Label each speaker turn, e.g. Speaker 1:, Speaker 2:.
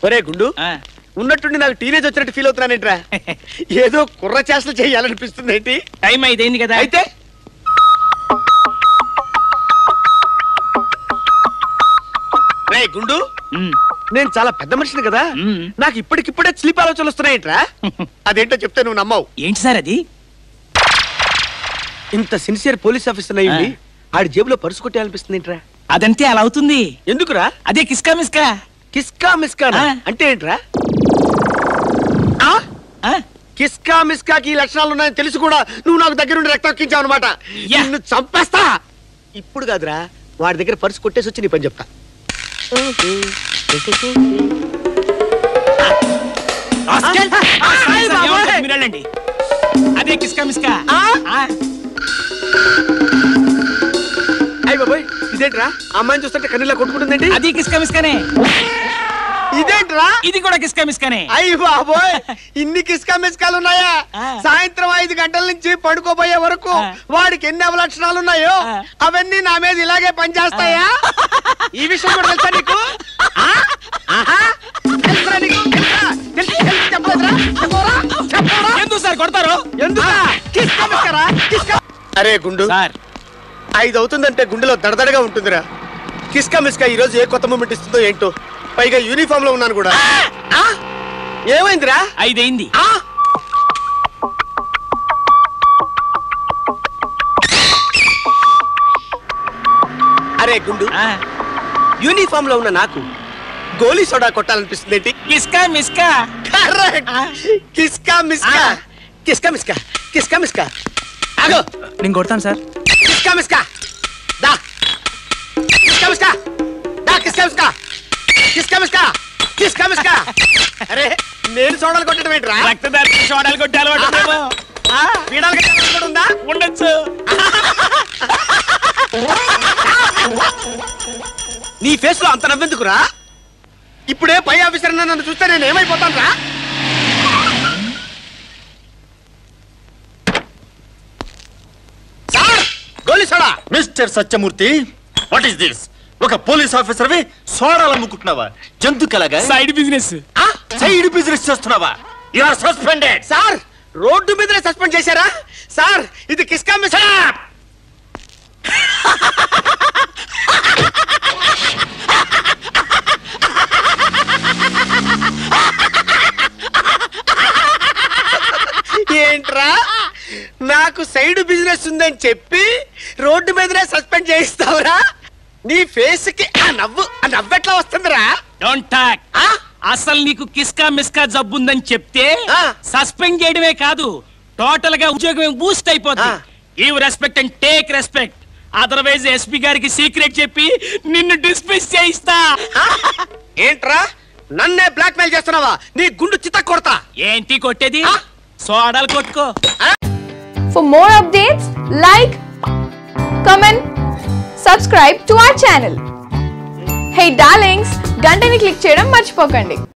Speaker 1: ఒరే గుండు
Speaker 2: ఆ,
Speaker 1: ఉన్నట్టుండి నాకు టీనేజ్ వచ్చినట్టు ఫీల్ అవుతున్నానేంట్రా ఏదో కుర్ర చేష్టలు చేయాలనిపిస్తుంది ఏంటి
Speaker 2: టైం అయిపోయింది కదా
Speaker 1: అయితే రే గుండు
Speaker 2: ఉమ్,
Speaker 1: నేను చాలా పెద్ద మనిషిని కదా
Speaker 2: మ్మ్.
Speaker 1: నాకు ఇప్పటికిప్పుడే స్లీప్ ఆలోచనలు వస్తున్నాయేంట్రా అదేంటో చెప్తే నువ్వు నమ్మవు
Speaker 2: ఏంటి సార్ అది
Speaker 1: ఇంత సిన్సియర్ పోలీస్ ఆఫీసర్ అయ్యింది ఆడి జేబులో పరుసు కొట్టేయాలనిపిస్తుంది ఏంట్రా
Speaker 2: అదంతే అలా అవుతుంది
Speaker 1: ఎందుకురా
Speaker 2: అదే కిస్కా మిస్కా
Speaker 1: కిస్కా మిస్కా
Speaker 2: ఆ.
Speaker 1: అంటే ఏంట్రా ఆ?
Speaker 2: ఆ,
Speaker 1: కిస్కా మిస్కాకి ఈ లక్షణాలు ఉన్నాయని తెలిసి కూడా నువ్వు నాకు దగ్గరుండి రక్తం ఎక్కించావు అనమాట
Speaker 2: యా.
Speaker 1: నిన్ను చంపేస్తా ఇప్పుడు కాదురా వాడి దగ్గర పర్సు కొట్టేసి వచ్చి నీ పని చెప్తా
Speaker 2: రాస్కెల్.
Speaker 1: ఆ,
Speaker 2: ఆ,
Speaker 1: ఆ,
Speaker 2: సరే,
Speaker 1: ఆయ్
Speaker 2: సరే,
Speaker 1: బాబోయ్.
Speaker 2: ఏమంటారు? మీరు వెళ్ళండి అదే కిస్కా మిస్కా
Speaker 1: ఆ?
Speaker 2: ఆ,
Speaker 1: అయ్యి బాబోయ్ ఇదేంట్రా అమ్మాయిని చూస్తుంటే కన్నీళ్ళ కొట్టుకుంటుందేంటి
Speaker 2: అది కిస్కా మిస్కానే
Speaker 1: ఇదేంట్రా
Speaker 2: ఇది కూడా కిస్కా మిస్కానే
Speaker 1: అయ్యి బాబోయ్ ఇన్ని కిస్కా మిస్కాలు ఉన్నాయా
Speaker 2: ఆ.
Speaker 1: సాయంత్రం ఐదు గంటల నుంచి పడుకోబోయే వరకు
Speaker 2: ఆ.
Speaker 1: వాడికి ఎన్ని అవలక్షణాలు ఉన్నాయో
Speaker 2: ఆ.
Speaker 1: అవన్నీ నా మీద ఇలాగే పనిచేస్తాయా ఈ విషయం కూడా తెలుసా నీకు ఆ? ఆహా? తెలుసురా నీకు? తెలుసా? తెలుసు, తెలుసు, చెప్పలేదురా? చెప్పరా? చెప్పరా?
Speaker 2: ఎందుకు సార్ కొడతారు
Speaker 1: ఎందుకా? కిస్కా మిస్కారా? కిస్కా అరే గుండు
Speaker 2: సార్
Speaker 1: ఐదు అవుతుందంటే గుండెలో దడదడగా ఉంటుందిరా కిస్కా మిస్కా ఈ రోజు ఏ కొత్త మూమెంట్ ఇస్తుందో ఏంటో పైగా యూనిఫామ్ లో ఉన్నాను కూడా ఆ? ఏమైందిరా
Speaker 2: ఐదైంది
Speaker 1: ఆ? అరే గుండు
Speaker 2: ఆ,
Speaker 1: యూనిఫామ్ లో ఉన్న నాకు గోలీ సోడా కొట్టాలనిపిస్తుంది ఏంటి
Speaker 2: కిస్కా మిస్కా
Speaker 1: కరెక్ట్
Speaker 2: ఆ.
Speaker 1: కిస్కా మిస్కా
Speaker 2: ఆ.
Speaker 1: కిస్కా మిస్కా కిస్కా మిస్కా ఆగో
Speaker 3: నేను కొడతాను సార్
Speaker 1: కిస్కా మిస్కా దా కిస్కా మిస్కా దా కిస్కా మిస్కా కిస్కా మిస్కా కిస్కా మిస్కా అరే నేను సోడాలు కొట్టడం ఏంట్రా
Speaker 2: రక్తదారి చూడాలి కొట్టి అలవాటు ఉందేమో. ఆ,
Speaker 1: పీడాలు కట్టే కూడా ఉందా
Speaker 2: ఉండొచ్చు
Speaker 1: నీ ఫేస్ లో అంత నవ్వెందుకురా ఇప్పుడే పై ఆఫీసర్ నన్ను చూస్తే నేను ఏమైపోతాను రా sir goli soda
Speaker 4: mister Satyamurthy what is this ఒక పోలీస్ ఆఫీసర్వి సోడాలు అమ్ముకుంటున్నావా జంతుకలాగా
Speaker 2: సైడ్ బిజినెస్
Speaker 1: ఆ,
Speaker 4: సైడ్ బిజినెస్ చేస్తున్నావా you are suspended
Speaker 1: sir road మీదనే సస్పెండ్ చేశారా సార్ ఇది కిస్కా మిస్ ఏంట్రా నాకు సైడ్ బిజినెస్ ఉందని చెప్పి రోడ్డు మీదనే సస్పెండ్ చేయిస్తావురా నీ ఫేస్ కి ఆ నవ్వు ఆ నవ్వెట్లా వస్తుందిరా
Speaker 2: డోంట్ టాక్
Speaker 1: ఆ?
Speaker 2: అసలు నీకు కిస్కా మిస్కా జబ్బుందని చెప్తే
Speaker 1: ఆ.
Speaker 2: సస్పెండ్ చేయడమే కాదు టోటల్ గా ఉద్యోగం బూస్ట్ అయిపోతుంది
Speaker 1: ఆ.
Speaker 2: Give respect and take respect otherwise SP గారికి సీక్రెట్ చెప్పి నిన్ను డిస్మిస్ చేయిస్తా
Speaker 1: ఏంట్రా నన్నే బ్లాక్ మెయిల్ చేస్తున్నావా నీ గుండు చిత్త కొడతా
Speaker 2: ఏంటి కొట్టేది
Speaker 1: ఆ.
Speaker 2: సోడాలు కొట్టుకో
Speaker 5: For more updates, like, comment, subscribe to our channel. Hey darlings, గంటని click చేయడం మర్చిపోకండి